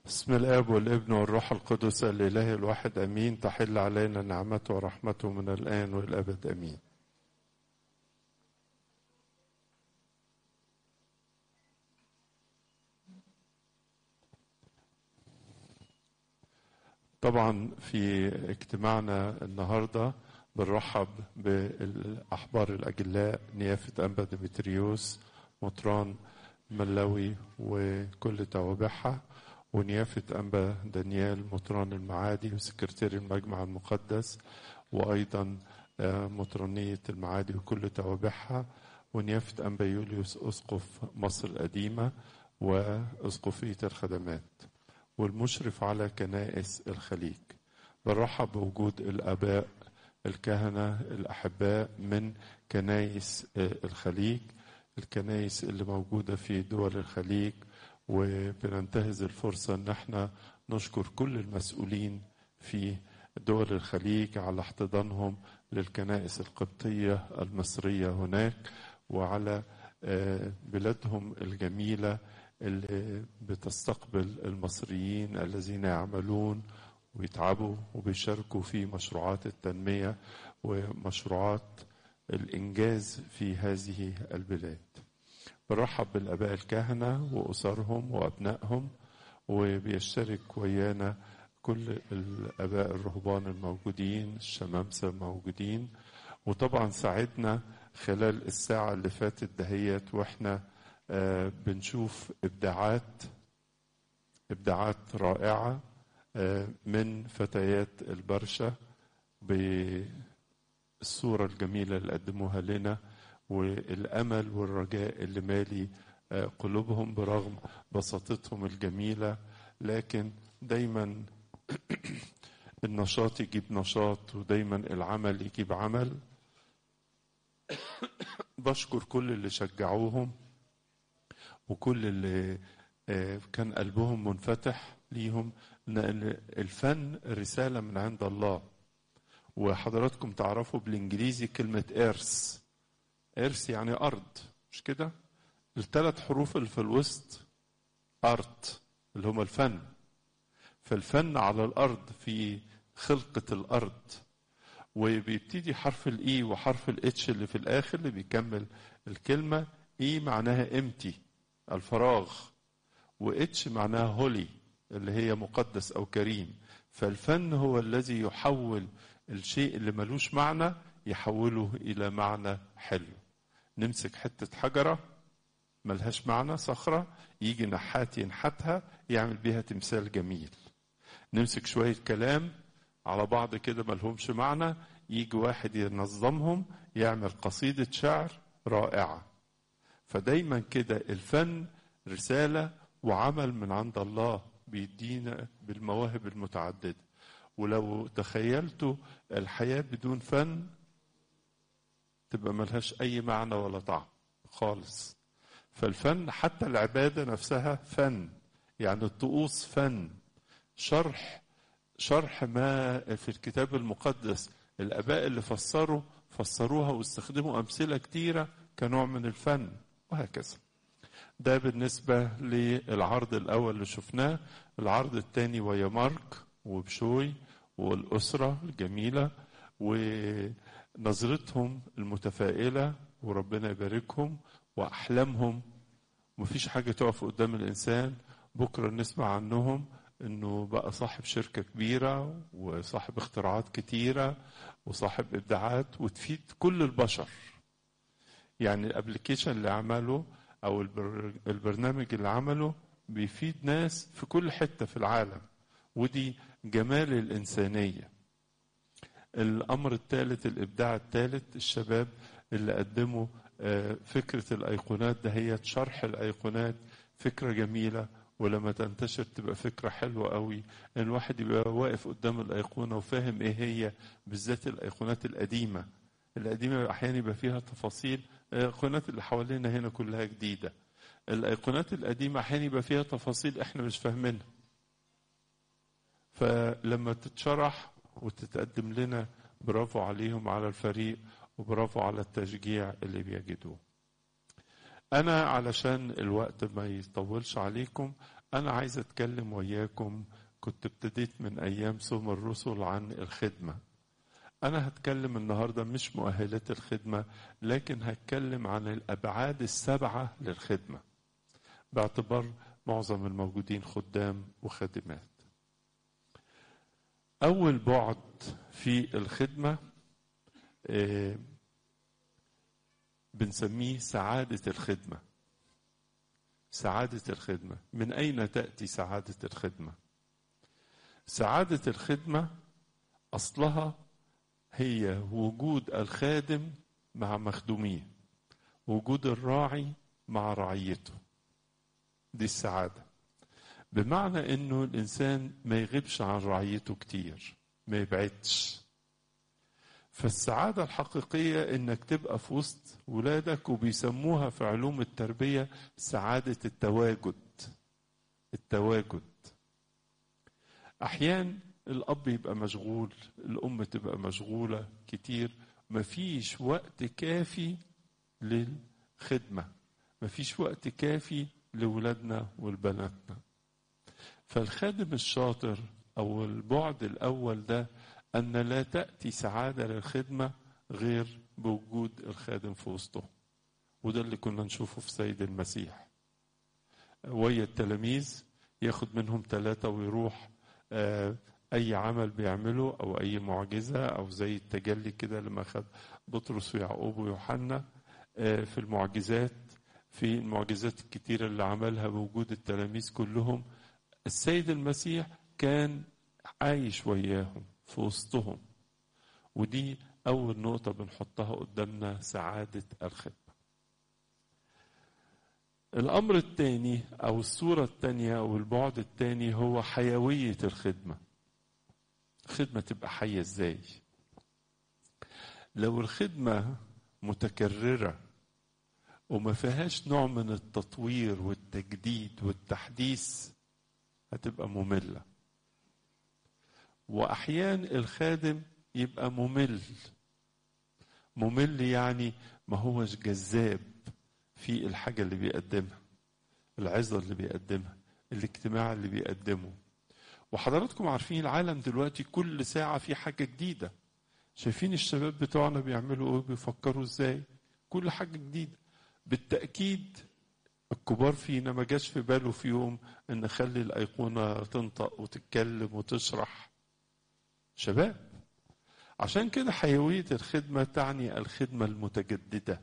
بسم الاب والابن والروح القدس الاله الواحد امين تحل علينا نعمته ورحمته من الان والابد امين طبعا في اجتماعنا النهارده بنرحب بالاحبار الاجلاء نيافه انبا ديمتريوس مطران ملاوي وكل توابعها ونيافة أنبا دانيال مطران المعادي وسكرتير المجمع المقدس وأيضا مطرانية المعادي وكل توابعها ونيافة أنبا يوليوس أسقف مصر القديمة وأسقفية الخدمات والمشرف على كنائس الخليج برحب بوجود الآباء الكهنة الأحباء من كنائس الخليج الكنائس اللي موجودة في دول الخليج وبننتهز الفرصة ان احنا نشكر كل المسؤولين في دول الخليج على احتضانهم للكنائس القبطية المصرية هناك وعلى بلادهم الجميلة اللي بتستقبل المصريين الذين يعملون ويتعبوا وبيشاركوا في مشروعات التنمية ومشروعات الإنجاز في هذه البلاد برحب بالآباء الكهنة وأسرهم وأبنائهم وبيشترك ويانا كل الآباء الرهبان الموجودين الشمامسة الموجودين وطبعا ساعدنا خلال الساعة اللي فاتت دهيت وإحنا آه بنشوف إبداعات إبداعات رائعة آه من فتيات البرشا بالصورة الجميلة اللي قدموها لنا والامل والرجاء اللي مالي قلوبهم برغم بساطتهم الجميله لكن دايما النشاط يجيب نشاط ودايما العمل يجيب عمل بشكر كل اللي شجعوهم وكل اللي كان قلبهم منفتح ليهم لان الفن رساله من عند الله وحضراتكم تعرفوا بالانجليزي كلمه ايرث إرث يعني أرض مش كده؟ الثلاث حروف اللي في الوسط أرض اللي هما الفن فالفن على الأرض في خلقة الأرض وبيبتدي حرف الإي وحرف الإتش اللي في الآخر اللي بيكمل الكلمة إي معناها امتي الفراغ وإتش معناها هولي اللي هي مقدس أو كريم فالفن هو الذي يحول الشيء اللي ملوش معنى يحوله إلى معنى حلو نمسك حتة حجرة ملهاش معنى صخرة يجي نحات ينحتها يعمل بيها تمثال جميل نمسك شوية كلام على بعض كده ملهمش معنى يجي واحد ينظمهم يعمل قصيدة شعر رائعة فدايما كده الفن رسالة وعمل من عند الله بيدينا بالمواهب المتعددة ولو تخيلتوا الحياة بدون فن تبقى ملهاش أي معنى ولا طعم خالص فالفن حتى العبادة نفسها فن يعني الطقوس فن شرح شرح ما في الكتاب المقدس الآباء اللي فسروا فسروها واستخدموا أمثلة كتيرة كنوع من الفن وهكذا ده بالنسبة للعرض الأول اللي شفناه العرض الثاني ويا مارك وبشوي والأسرة الجميلة ونظرتهم المتفائلة وربنا يباركهم وأحلامهم مفيش حاجة تقف قدام الإنسان بكرة نسمع عنهم انه بقى صاحب شركة كبيرة وصاحب اختراعات كتيرة وصاحب ابداعات وتفيد كل البشر يعني الابلكيشن اللي عمله او البرنامج اللي عمله بيفيد ناس في كل حتة في العالم ودي جمال الإنسانية الأمر الثالث الإبداع الثالث الشباب اللي قدموا فكرة الأيقونات ده هي شرح الأيقونات فكرة جميلة ولما تنتشر تبقى فكرة حلوة قوي ان الواحد يبقى واقف قدام الأيقونة وفاهم ايه هي بالذات الأيقونات القديمة القديمة أحيانا يبقى فيها تفاصيل الأيقونات اللي حوالينا هنا كلها جديدة الأيقونات القديمة أحيانا يبقى فيها تفاصيل احنا مش فاهمينها فلما تتشرح وتتقدم لنا برافو عليهم على الفريق وبرافو على التشجيع اللي بيجدوه أنا علشان الوقت ما يطولش عليكم أنا عايز أتكلم وياكم كنت ابتديت من أيام صوم الرسل عن الخدمة أنا هتكلم النهاردة مش مؤهلات الخدمة لكن هتكلم عن الأبعاد السبعة للخدمة باعتبار معظم الموجودين خدام وخادمات أول بعد في الخدمة آه، بنسميه سعادة الخدمة سعادة الخدمة من أين تأتي سعادة الخدمة سعادة الخدمة أصلها هي وجود الخادم مع مخدوميه وجود الراعي مع رعيته دي السعادة بمعنى انه الانسان ما يغيبش عن رعيته كتير ما يبعدش فالسعادة الحقيقية انك تبقى في وسط ولادك وبيسموها في علوم التربية سعادة التواجد التواجد احيان الاب يبقى مشغول الام تبقى مشغولة كتير مفيش وقت كافي للخدمة مفيش وقت كافي لولادنا ولبناتنا فالخادم الشاطر او البعد الاول ده ان لا تاتي سعاده للخدمه غير بوجود الخادم في وسطه وده اللي كنا نشوفه في سيد المسيح ويا التلاميذ ياخد منهم ثلاثة ويروح آه، أي عمل بيعمله أو أي معجزة أو زي التجلي كده لما خد بطرس ويعقوب ويوحنا آه، في المعجزات في المعجزات الكتيرة اللي عملها بوجود التلاميذ كلهم السيد المسيح كان عايش وياهم في وسطهم ودي أول نقطة بنحطها قدامنا سعادة الخدمة الأمر الثاني أو الصورة الثانية أو البعد الثاني هو حيوية الخدمة الخدمة تبقى حية إزاي لو الخدمة متكررة وما فيهاش نوع من التطوير والتجديد والتحديث هتبقى مملة وأحيان الخادم يبقى ممل ممل يعني ما هوش جذاب في الحاجة اللي بيقدمها العظة اللي بيقدمها الاجتماع اللي بيقدمه وحضراتكم عارفين العالم دلوقتي كل ساعة في حاجة جديدة شايفين الشباب بتوعنا بيعملوا ايه بيفكروا ازاي كل حاجة جديدة بالتأكيد الكبار فينا ما جاش في باله في يوم ان نخلي الايقونه تنطق وتتكلم وتشرح شباب عشان كده حيويه الخدمه تعني الخدمه المتجدده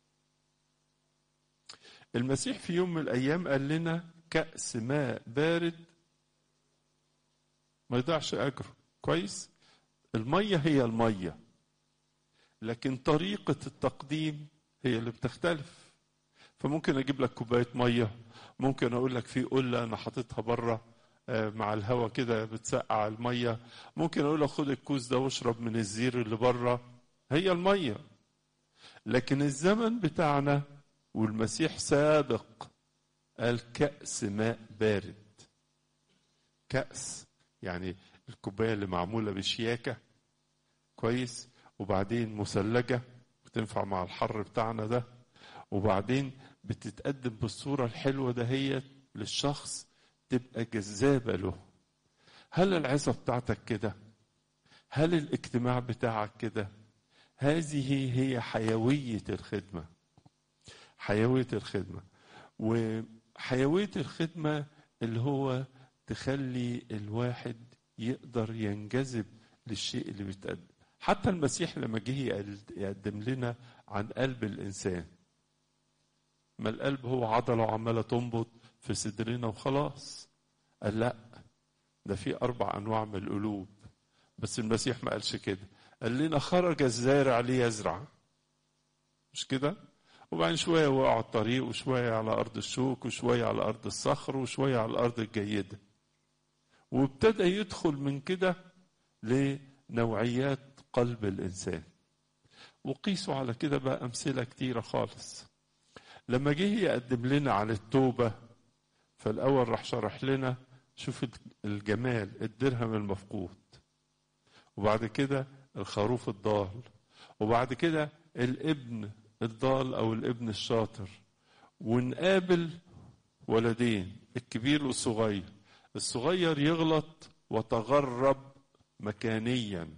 المسيح في يوم من الايام قال لنا كاس ماء بارد ما يضيعش اجره كويس الميه هي الميه لكن طريقه التقديم هي اللي بتختلف فممكن اجيب لك كوبايه ميه ممكن اقول لك في قله انا حاططها بره مع الهواء كده بتسقع الميه ممكن اقول لك خد الكوز ده واشرب من الزير اللي بره هي الميه لكن الزمن بتاعنا والمسيح سابق قال كأس ماء بارد كأس يعني الكوباية اللي معمولة بشياكة كويس وبعدين مثلجة بتنفع مع الحر بتاعنا ده وبعدين بتتقدم بالصورة الحلوة دهيت للشخص تبقى جذابة له هل العظة بتاعتك كده هل الاجتماع بتاعك كده هذه هي حيوية الخدمة حيوية الخدمة وحيوية الخدمة اللي هو تخلي الواحد يقدر ينجذب للشيء اللي بيتقدم حتى المسيح لما جه يقدم لنا عن قلب الإنسان ما القلب هو عضلة عمالة تنبض في صدرنا وخلاص قال لا ده في أربع أنواع من القلوب بس المسيح ما قالش كده قال لنا خرج الزارع ليزرع مش كده وبعدين شوية وقع على الطريق وشوية على أرض الشوك وشوية على أرض الصخر وشوية على الأرض الجيدة وابتدى يدخل من كده لنوعيات قلب الإنسان وقيسوا على كده بقى أمثلة كتيرة خالص لما جه يقدم لنا على التوبة فالأول راح شرح لنا شوف الجمال الدرهم المفقود وبعد كده الخروف الضال وبعد كده الابن الضال أو الابن الشاطر ونقابل ولدين الكبير والصغير الصغير يغلط وتغرب مكانيا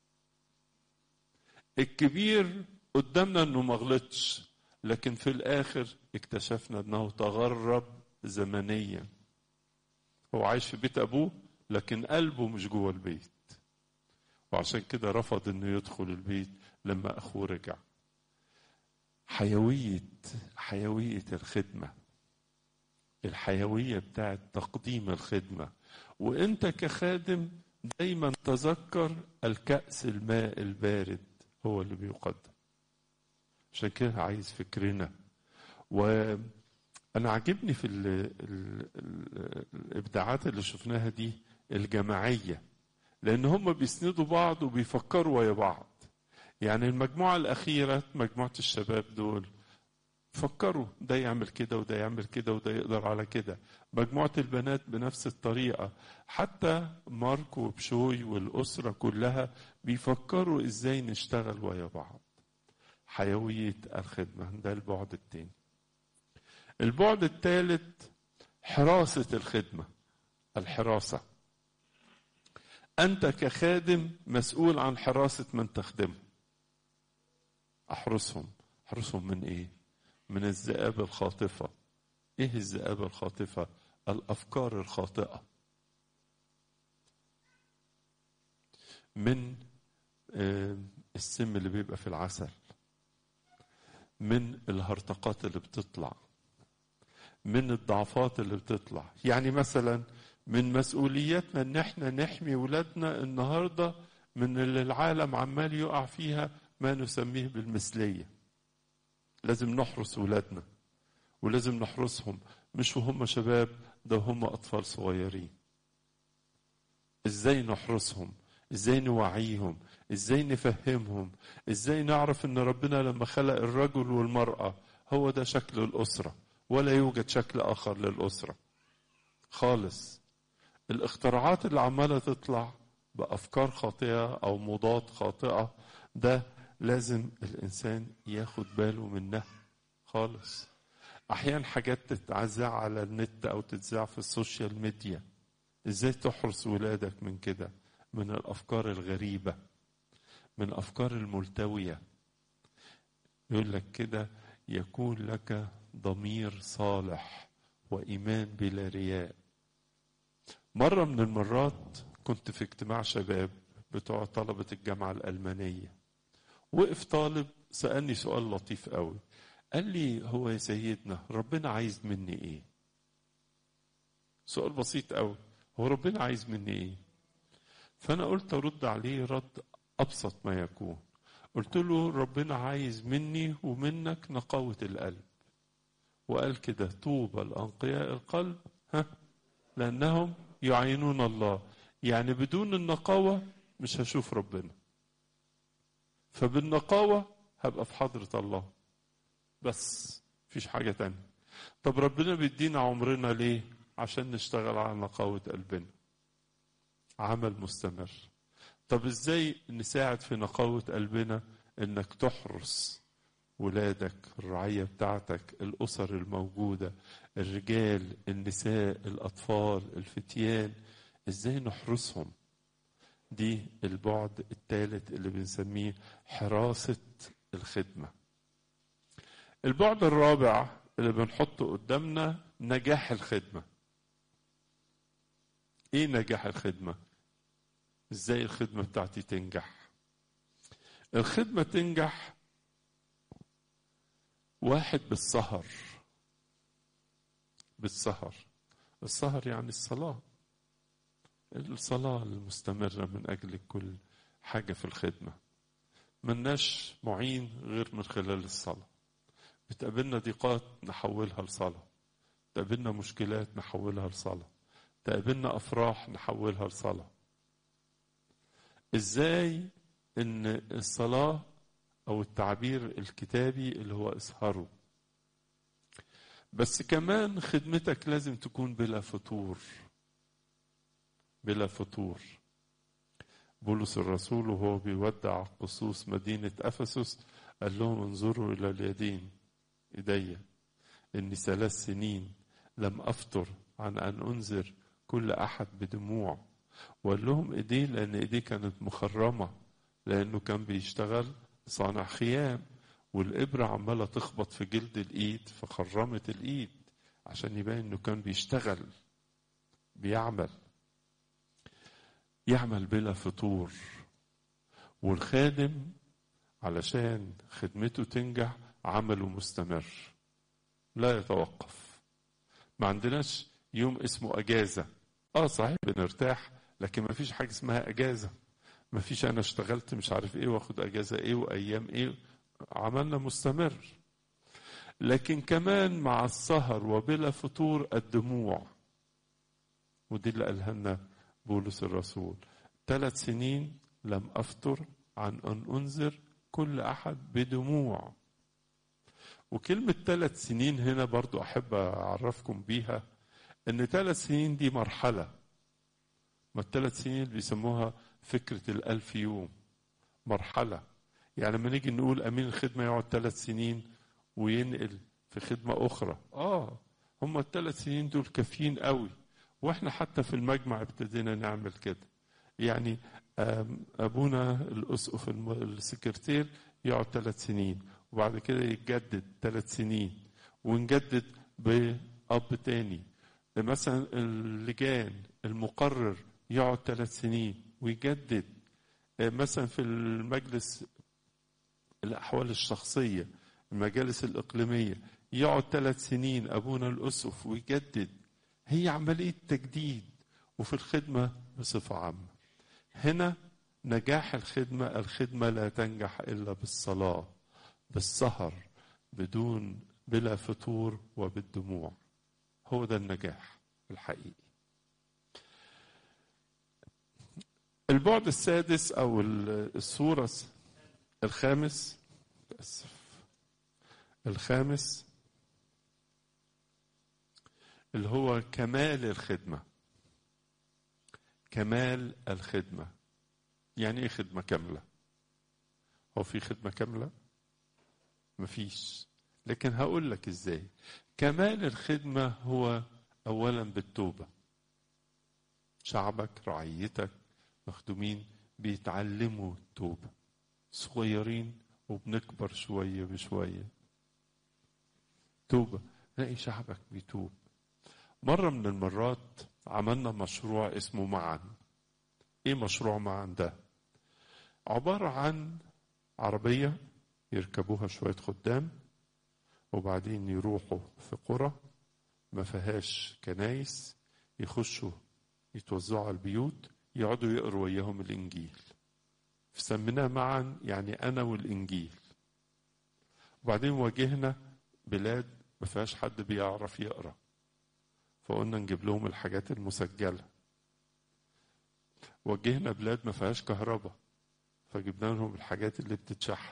الكبير قدامنا انه ما غلطش لكن في الاخر اكتشفنا انه تغرب زمنيا هو عايش في بيت ابوه لكن قلبه مش جوه البيت وعشان كده رفض انه يدخل البيت لما اخوه رجع حيوية حيوية الخدمة الحيوية بتاعت تقديم الخدمة وانت كخادم دايما تذكر الكأس الماء البارد هو اللي بيقدم عشان كده عايز فكرنا وانا عاجبني في ال ال ال الابداعات اللي شفناها دي الجماعيه لان هم بيسندوا بعض وبيفكروا ويا بعض يعني المجموعه الاخيره مجموعه الشباب دول فكروا ده يعمل كده وده يعمل كده وده يقدر على كده مجموعة البنات بنفس الطريقة حتى مارك وبشوي والأسرة كلها بيفكروا إزاي نشتغل ويا بعض حيوية الخدمة ده البعد التاني البعد الثالث حراسة الخدمة الحراسة أنت كخادم مسؤول عن حراسة من تخدمه أحرسهم أحرسهم من إيه؟ من الذئاب الخاطفة إيه الذئاب الخاطفة؟ الأفكار الخاطئة من السم اللي بيبقى في العسل من الهرطقات اللي بتطلع من الضعفات اللي بتطلع يعني مثلا من مسؤولياتنا ان احنا نحمي ولادنا النهارده من اللي العالم عمال يقع فيها ما نسميه بالمثليه لازم نحرس ولادنا ولازم نحرسهم مش وهم شباب ده هم اطفال صغيرين ازاي نحرسهم ازاي نوعيهم ازاي نفهمهم ازاي نعرف ان ربنا لما خلق الرجل والمراه هو ده شكل الاسره ولا يوجد شكل اخر للاسره خالص الاختراعات اللي عماله تطلع بافكار خاطئه او مضاد خاطئه ده لازم الانسان ياخد باله منها خالص احيانا حاجات تتذاع على النت او تتذاع في السوشيال ميديا ازاي تحرس ولادك من كده من الافكار الغريبه من الافكار الملتويه يقول لك كده يكون لك ضمير صالح وايمان بلا رياء مره من المرات كنت في اجتماع شباب بتوع طلبه الجامعه الالمانيه وقف طالب سالني سؤال لطيف قوي قال لي هو يا سيدنا ربنا عايز مني ايه سؤال بسيط قوي هو ربنا عايز مني ايه فانا قلت ارد عليه رد ابسط ما يكون قلت له ربنا عايز مني ومنك نقاوة القلب وقال كده طوبى الأنقياء القلب ها لأنهم يعينون الله يعني بدون النقاوة مش هشوف ربنا فبالنقاوة هبقى في حضرة الله بس مفيش حاجة تانية طب ربنا بيدينا عمرنا ليه عشان نشتغل على نقاوة قلبنا عمل مستمر طب ازاي نساعد في نقاوة قلبنا انك تحرس ولادك الرعية بتاعتك الأسر الموجودة الرجال النساء الأطفال الفتيان ازاي نحرسهم دي البعد الثالث اللي بنسميه حراسة الخدمة البعد الرابع اللي بنحطه قدامنا نجاح الخدمة ايه نجاح الخدمة ازاي الخدمة بتاعتي تنجح الخدمة تنجح واحد بالسهر بالسهر السهر يعني الصلاة الصلاة المستمرة من أجل كل حاجة في الخدمة ملناش معين غير من خلال الصلاة بتقابلنا ضيقات نحولها لصلاة تقابلنا مشكلات نحولها لصلاة تقابلنا أفراح نحولها لصلاة إزاي إن الصلاة أو التعبير الكتابي اللي هو اسهروا بس كمان خدمتك لازم تكون بلا فتور بلا فتور بولس الرسول وهو بيودع قصوص مدينة أفسس قال لهم انظروا إلى اليدين إيديا إني ثلاث سنين لم أفطر عن أن أنذر كل أحد بدموع وقال لهم إيديه لأن إيديه كانت مخرمة لأنه كان بيشتغل صانع خيام والإبرة عمالة تخبط في جلد الإيد فخرمت الإيد عشان يبين إنه كان بيشتغل بيعمل يعمل بلا فطور والخادم علشان خدمته تنجح عمله مستمر لا يتوقف ما عندناش يوم اسمه اجازه اه صحيح بنرتاح لكن ما فيش حاجه اسمها اجازه ما فيش انا اشتغلت مش عارف ايه واخد اجازه ايه وايام ايه عملنا مستمر لكن كمان مع السهر وبلا فطور الدموع ودي اللي قالها لنا بولس الرسول ثلاث سنين لم افطر عن ان انذر كل احد بدموع وكلمة ثلاث سنين هنا برضو أحب أعرفكم بيها إن ثلاث سنين دي مرحلة ما الثلاث سنين اللي بيسموها فكرة الألف يوم مرحلة يعني لما نيجي نقول أمين الخدمة يقعد ثلاث سنين وينقل في خدمة أخرى آه هم الثلاث سنين دول كافيين قوي وإحنا حتى في المجمع ابتدينا نعمل كده يعني أبونا الأسقف السكرتير يقعد ثلاث سنين وبعد كده يتجدد ثلاث سنين ونجدد بأب تاني مثلا اللجان المقرر يقعد ثلاث سنين ويجدد مثلا في المجلس الأحوال الشخصية المجالس الإقليمية يقعد ثلاث سنين أبونا الأسف ويجدد هي عملية تجديد وفي الخدمة بصفة عامة هنا نجاح الخدمة الخدمة لا تنجح إلا بالصلاة بالسهر بدون بلا فطور وبالدموع هو ده النجاح الحقيقي البعد السادس او الصوره الخامس اسف الخامس اللي هو كمال الخدمه كمال الخدمه يعني ايه خدمه كامله هو في خدمه كامله مفيش لكن هقول لك ازاي كمال الخدمة هو أولا بالتوبة شعبك رعيتك مخدومين بيتعلموا التوبة صغيرين وبنكبر شوية بشوية توبة لاقي شعبك بيتوب مرة من المرات عملنا مشروع اسمه معا ايه مشروع معا ده عبارة عن عربية يركبوها شوية خدام وبعدين يروحوا في قرى ما فيهاش كنايس يخشوا يتوزعوا على البيوت يقعدوا يقروا وياهم الإنجيل سميناه معا يعني أنا والإنجيل وبعدين واجهنا بلاد ما فيهاش حد بيعرف يقرا فقلنا نجيب لهم الحاجات المسجلة وجهنا بلاد ما فيهاش كهرباء فجبنا لهم الحاجات اللي بتتشحن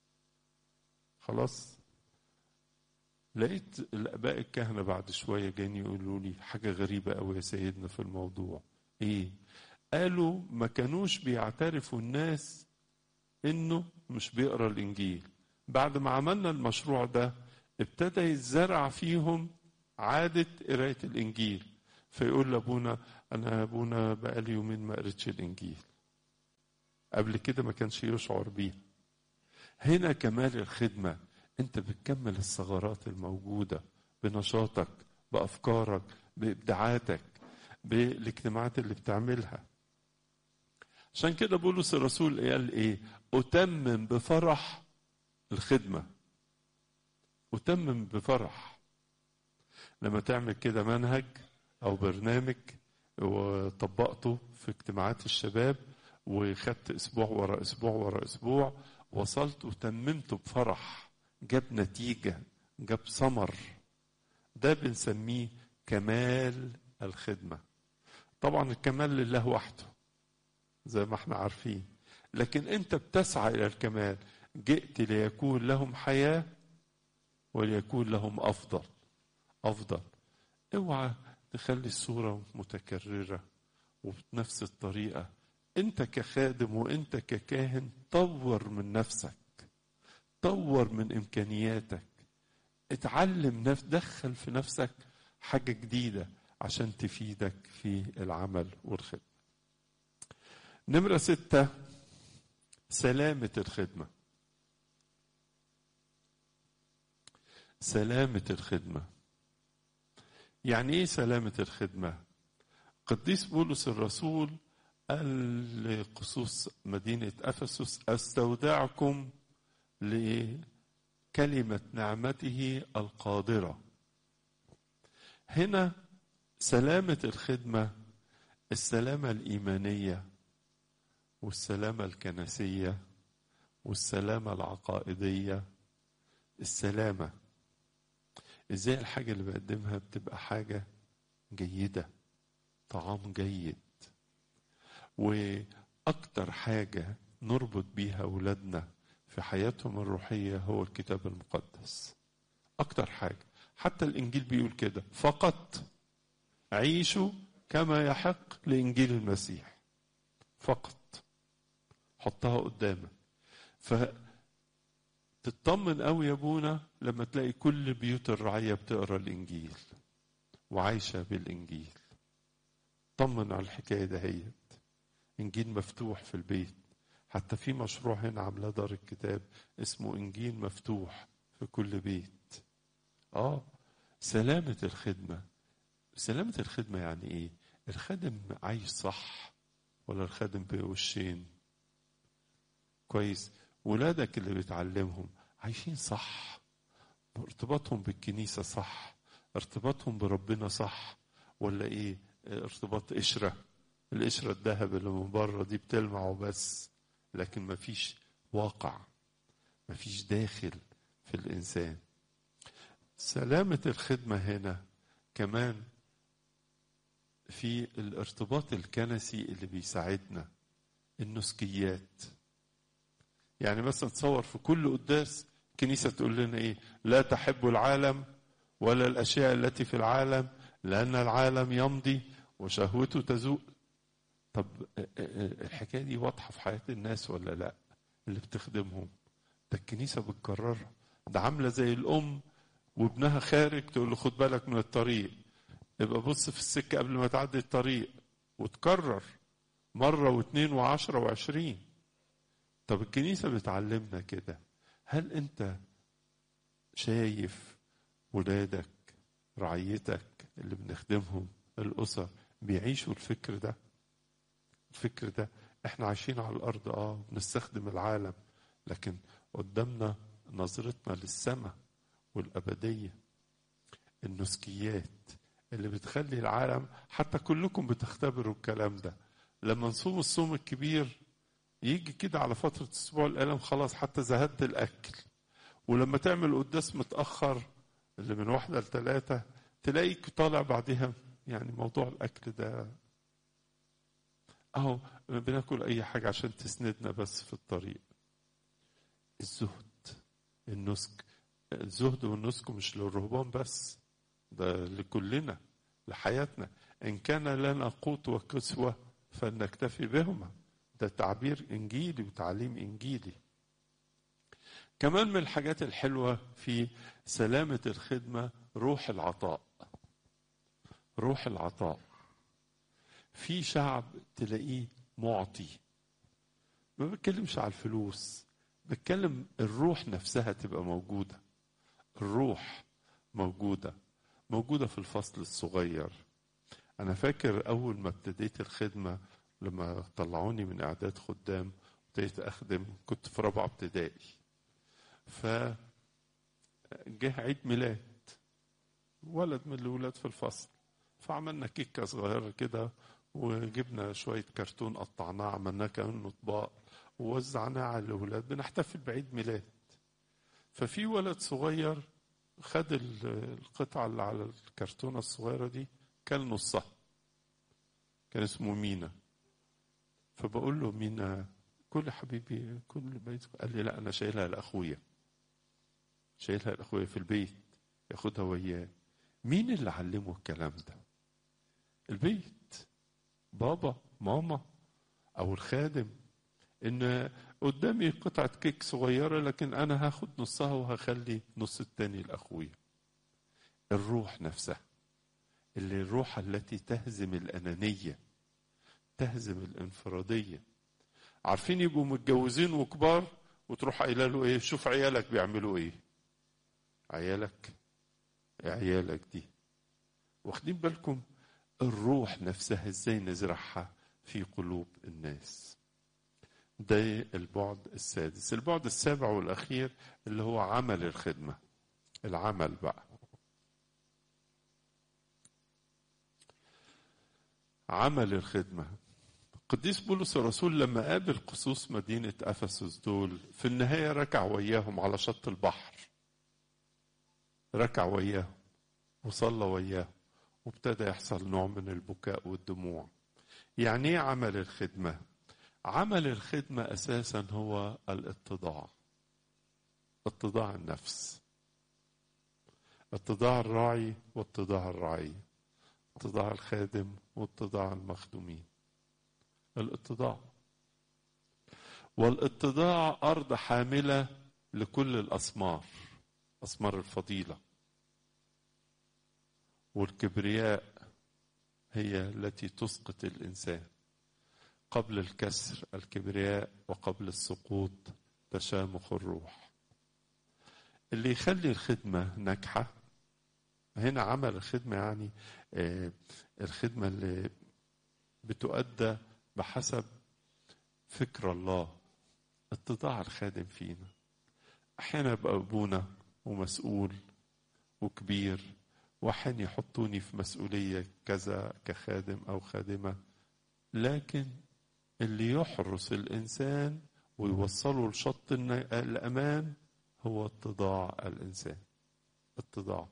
خلاص لقيت الاباء الكهنه بعد شويه جايين يقولوا لي حاجه غريبه قوي يا سيدنا في الموضوع ايه قالوا ما كانوش بيعترفوا الناس انه مش بيقرا الانجيل بعد ما عملنا المشروع ده ابتدى يتزرع فيهم عاده قرايه الانجيل فيقول لابونا انا ابونا بقالي يومين ما قريتش الانجيل قبل كده ما كانش يشعر بيه هنا كمال الخدمه انت بتكمل الثغرات الموجوده بنشاطك بافكارك بابداعاتك بالاجتماعات اللي بتعملها عشان كده بولس الرسول قال ايه اتمم بفرح الخدمه اتمم بفرح لما تعمل كده منهج او برنامج وطبقته في اجتماعات الشباب وخدت اسبوع ورا اسبوع ورا اسبوع وصلت وتممته بفرح جاب نتيجة جاب ثمر ده بنسميه كمال الخدمة طبعا الكمال لله وحده زي ما احنا عارفين لكن انت بتسعى الى الكمال جئت ليكون لهم حياة وليكون لهم افضل افضل اوعى تخلي الصورة متكررة وبنفس الطريقة انت كخادم وانت ككاهن طور من نفسك طور من امكانياتك اتعلم نفس دخل في نفسك حاجة جديدة عشان تفيدك في العمل والخدمة نمرة ستة سلامة الخدمة سلامة الخدمة يعني ايه سلامة الخدمة قديس بولس الرسول قال لقصوص مدينة أفسس أستودعكم لكلمة نعمته القادرة هنا سلامة الخدمة السلامة الإيمانية والسلامة الكنسية والسلامة العقائدية السلامة ازاي الحاجة اللي بقدمها بتبقى حاجة جيدة طعام جيد وأكتر حاجة نربط بيها أولادنا في حياتهم الروحية هو الكتاب المقدس أكتر حاجة حتى الإنجيل بيقول كده فقط عيشوا كما يحق لإنجيل المسيح فقط حطها قدامك فتطمن قوي يا ابونا لما تلاقي كل بيوت الرعية بتقرا الإنجيل وعايشة بالإنجيل طمن على الحكاية دهيت إنجيل مفتوح في البيت حتى في مشروع هنا عاملاه دار الكتاب اسمه إنجيل مفتوح في كل بيت آه سلامة الخدمة سلامة الخدمة يعني إيه؟ الخادم عايش صح ولا الخادم بوشين كويس ولادك اللي بتعلمهم عايشين صح ارتباطهم بالكنيسة صح ارتباطهم بربنا صح ولا ايه ارتباط قشرة القشرة الذهب اللي من بره دي بتلمع وبس لكن مفيش واقع مفيش داخل في الإنسان سلامة الخدمة هنا كمان في الارتباط الكنسي اللي بيساعدنا النسكيات يعني مثلا تصور في كل قداس كنيسة تقول لنا ايه لا تحب العالم ولا الأشياء التي في العالم لأن العالم يمضي وشهوته تزول طب الحكاية دي واضحة في حياة الناس ولا لا اللي بتخدمهم ده الكنيسة بتكررها ده عاملة زي الأم وابنها خارج تقول له خد بالك من الطريق يبقى بص في السكة قبل ما تعدي الطريق وتكرر مرة واثنين وعشرة وعشرين طب الكنيسة بتعلمنا كده هل أنت شايف ولادك رعيتك اللي بنخدمهم الأسر بيعيشوا الفكر ده الفكر ده احنا عايشين على الأرض اه بنستخدم العالم لكن قدامنا نظرتنا للسماء والأبدية النسكيات اللي بتخلي العالم حتى كلكم بتختبروا الكلام ده لما نصوم الصوم الكبير يجي كده على فترة أسبوع الألم خلاص حتى زهدت الأكل ولما تعمل قداس متأخر اللي من واحدة لثلاثة تلاقيك طالع بعدها يعني موضوع الأكل ده أهو بناكل أي حاجة عشان تسندنا بس في الطريق الزهد النسك الزهد والنسك مش للرهبان بس ده لكلنا لحياتنا إن كان لنا قوت وكسوة فلنكتفي بهما ده تعبير إنجيلي وتعليم إنجيلي كمان من الحاجات الحلوة في سلامة الخدمة روح العطاء روح العطاء في شعب تلاقيه معطي ما بتكلمش على الفلوس بتكلم الروح نفسها تبقى موجودة الروح موجودة موجودة في الفصل الصغير أنا فاكر أول ما ابتديت الخدمة لما طلعوني من إعداد خدام ابتديت أخدم كنت في رابعة ابتدائي ف جه عيد ميلاد ولد من الولاد في الفصل فعملنا كيكة صغيرة كده وجبنا شوية كرتون قطعناه عملناه كأنه طباق ووزعناه على الأولاد بنحتفل بعيد ميلاد ففي ولد صغير خد القطعة اللي على الكرتونة الصغيرة دي كان نصها كان اسمه مينا فبقول له مينا كل حبيبي كل بيت قال لي لا أنا شايلها لأخويا شايلها لأخويا في البيت ياخدها وياه مين اللي علمه الكلام ده البيت بابا ماما او الخادم ان قدامي قطعة كيك صغيرة لكن انا هاخد نصها وهخلي نص التاني لاخويا الروح نفسها اللي الروح التي تهزم الأنانية تهزم الانفرادية عارفين يبقوا متجوزين وكبار وتروح قايله له ايه شوف عيالك بيعملوا ايه عيالك عيالك دي واخدين بالكم الروح نفسها ازاي نزرعها في قلوب الناس ده البعد السادس البعد السابع والأخير اللي هو عمل الخدمة العمل بقى عمل الخدمة قديس بولس الرسول لما قابل قصوص مدينة أفسس دول في النهاية ركع وياهم على شط البحر ركع وياهم وصلى وياهم وابتدى يحصل نوع من البكاء والدموع يعني ايه عمل الخدمه عمل الخدمه اساسا هو الاتضاع اتضاع النفس اتضاع الراعي واتضاع الرعيه اتضاع الخادم واتضاع المخدومين الاتضاع والاتضاع ارض حامله لكل الاسمار اسمار الفضيله والكبرياء هي التي تسقط الانسان قبل الكسر الكبرياء وقبل السقوط تشامخ الروح اللي يخلي الخدمه ناجحه هنا عمل الخدمه يعني آه الخدمه اللي بتؤدى بحسب فكر الله اتضاع الخادم فينا احيانا ابقى ابونا ومسؤول وكبير وحين يحطوني في مسؤولية كذا كخادم أو خادمة لكن اللي يحرس الإنسان ويوصله لشط الأمان هو اتضاع الإنسان اتضاع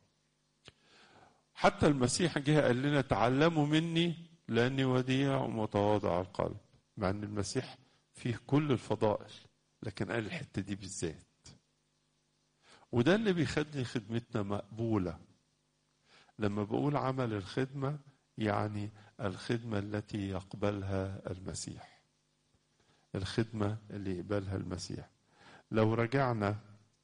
حتى المسيح جه قال لنا تعلموا مني لأني وديع ومتواضع القلب مع أن المسيح فيه كل الفضائل لكن قال الحتة دي بالذات وده اللي بيخلي خدمتنا مقبوله لما بقول عمل الخدمة يعني الخدمة التي يقبلها المسيح الخدمة اللي يقبلها المسيح لو رجعنا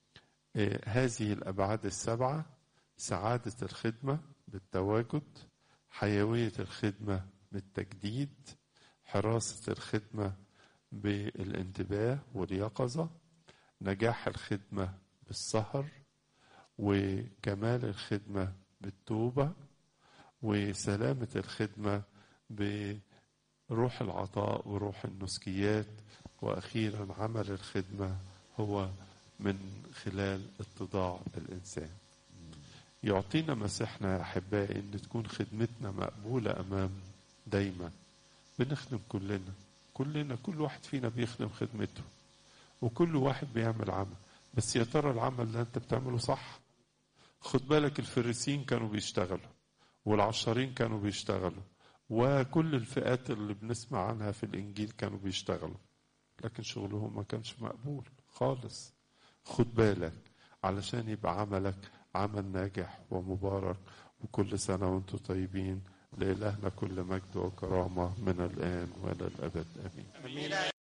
هذه الأبعاد السبعة سعادة الخدمة بالتواجد حيوية الخدمة بالتجديد حراسة الخدمة بالانتباه واليقظة نجاح الخدمة بالسهر وكمال الخدمة بالتوبة وسلامة الخدمة بروح العطاء وروح النسكيات وأخيرا عمل الخدمة هو من خلال اتضاع الإنسان يعطينا مسيحنا يا أحبائي أن تكون خدمتنا مقبولة أمام دايما بنخدم كلنا كلنا كل واحد فينا بيخدم خدمته وكل واحد بيعمل عمل بس يا ترى العمل ده انت بتعمله صح خد بالك الفريسين كانوا بيشتغلوا والعشارين كانوا بيشتغلوا وكل الفئات اللي بنسمع عنها في الإنجيل كانوا بيشتغلوا لكن شغلهم ما كانش مقبول خالص خد بالك علشان يبقى عملك عمل ناجح ومبارك وكل سنة وانتم طيبين لإلهنا كل مجد وكرامة من الآن وإلى الأبد آمين, أمين.